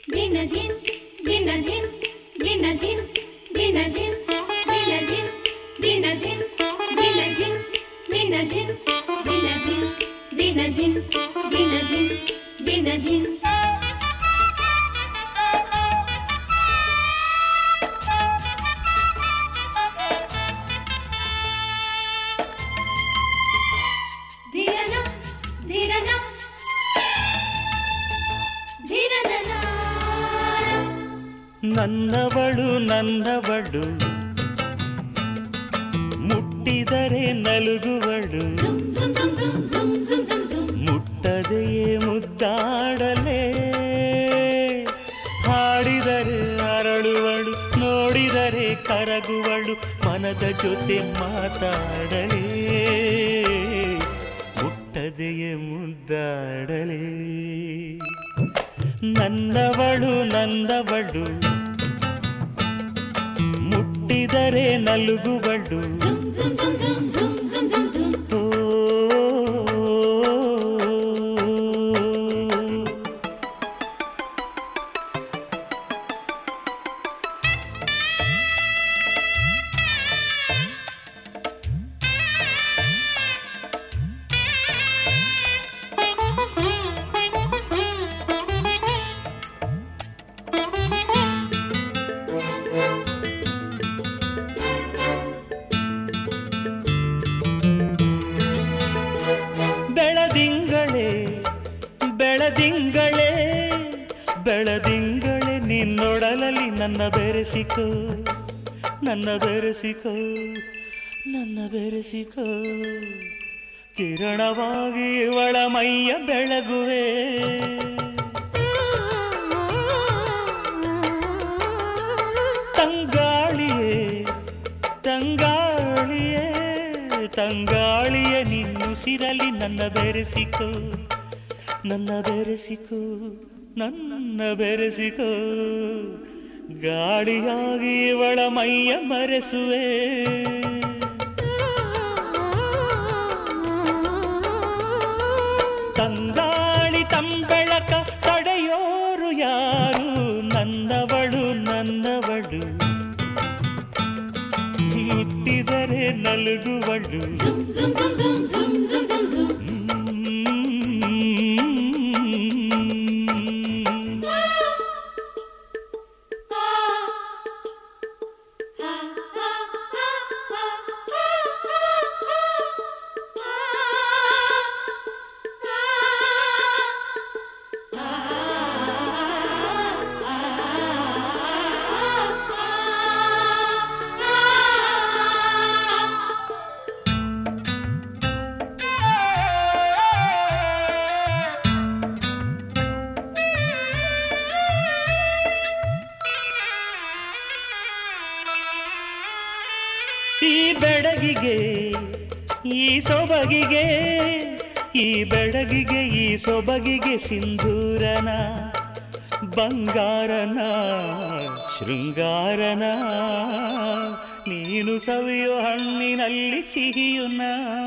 ದಿನಧಿನ್ ದಿನಧಿನ್ ದಿನಧಿನ್ ದಿನಧಿನ್ ದಿನಧಿನ್ ದಿನಧಿನ್ ದಿನಧಿನ್ ದಿನಧಿನ್ ದಿನಧಿನ್ ದಿನಧಿನ್ ದಿನಧಿನ್ ದಿನಧಿನ್ ಧಿರನ ಧಿರನ ಧಿರನ ನನ್ನವಳು ನನ್ನವಳು ಮುಟ್ಟಿದರೆ ನಲುಗುವಳು zum zum zum zum zum zum zum zum ಮುಟ್ಟದೆಯೇ ಮುದ್ದಾಡಲೇ ಹಾಡಿದರೆ ಅರಳುವಳು ನೋಡಿದರೆ ಕರಗುವಳು ಮನದ ಜೊತೆ ಮಾತಾಡಲೇ ಮುಟ್ಟದೆಯೇ ಮುದ್ದಾಡಲೇ ನನ್ನವಳು ನನ್ನವಳು ಮುಟ್ಟಿದರೆ ನಲುಗುವಳು zum zum zum zum zum zum zum zum ಓ ಬೆಳದಿಂಗಳೇ ಬೆಳದಿಂಗಳೇ ಬೆಳದಿಂಗಳೇ ನಿನ್ನೊಡಲಲ್ಲಿ ನನ್ನ ಬೆರೆಸಿಕೋ ನನ್ನ ಬೆರೆಸಿಕೋ ನನ್ನ ಬೆರೆಸಿಕೋ ಕಿರಣವಾಗಿ ಇವಳ ಮೈಯ ಬೆಳಗುವೆ ತಂಗಾಳಿಯೇ ತಂಗಾಳಿಯೇ ತಂಗಾಳಿಯೇ ನಿನ್ನುಸಿರಲಿ ನನ್ನ ಬೆರೆಸಿಕೋ ನನ್ನ ಬೆರೆಸಿಕೋ ನನ್ನ ಬೆರೆಸಿಕೋ ಗಾಳಿಯಾಗಿ ಇವಳ ಮೈಯ ಮರೆಸುವೆ ತಂಗಾಳಿ ತಂಬೆಳಕ ತಡೆಯೋರು ಯಾರು ನನ್ನವಳು ನನ್ನವಳು ಮುಟ್ಟಿದರೆ ನಲುಗುವಳು zum zum zum zum zum zum zum zum ಈ ಬೆಡಗಿಗೆ ಈ ಸೊಬಗಿಗೆ ಈ ಬೆಡಗಿಗೆ ಈ ಸೊಬಗಿಗೆ ಸಿಂಧೂರನ ಬಂಗಾರನ ಶೃಂಗಾರನ ನೀನು ಸವಿಯೋ ಹಣ್ಣಿನಲ್ಲಿ ಸಿಹಿಯುನ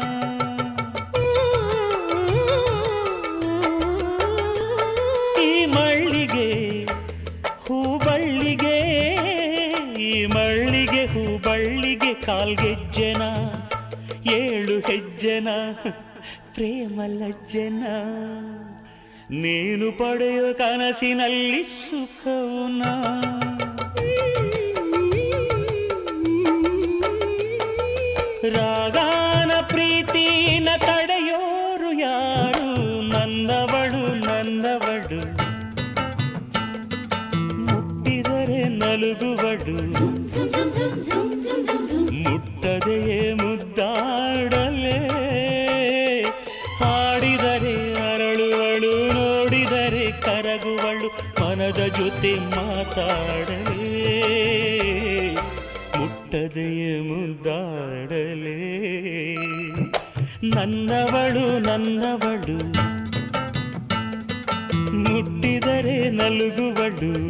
ಈ ಮಳ್ಳಿಗೆ ಹೂಬಳ್ಳಿಗೆ ಈ ಮಳ್ಳಿಗೆ ಹೂಬಳ್ಳಿಗೆ ಕಾಲ್ಗೆಜ್ಜೆನ ಏಳು ಹೆಜ್ಜೆನ ಪ್ರೇಮ ಲಜ್ಜೆನ ನೀನು ಪಡೆಯೋ ಕನಸಿನಲ್ಲಿ ಸುಖವುನ ರಾಗಾನ ಪ್ರೀತಿನ ತಡೆಯೋರು ಯಾರು ನನ್ನವಳು ನನ್ನವಳು ಮುಟ್ಟಿದರೆ ನಲುಗುವಳು zum zum zum zum zum zum zum zum ಮುಟ್ಟದೆಯೇ ಮುದ್ದಾಡಲೇ ಹಾಡಿದರೆ ಅರಳುವಳು ನೋಡಿದರೆ ಕರಗುವಳು ಮನದ ಜೊತೆ ಮಾತಾಡಲೇ ಮುಟ್ಟದೆಯೇ ಮುದ್ದಾಡಲೇ ನನ್ನವಳು ನನ್ನವಳು ಮುಟ್ಟಿದರೆ ನಲುಗುವಳು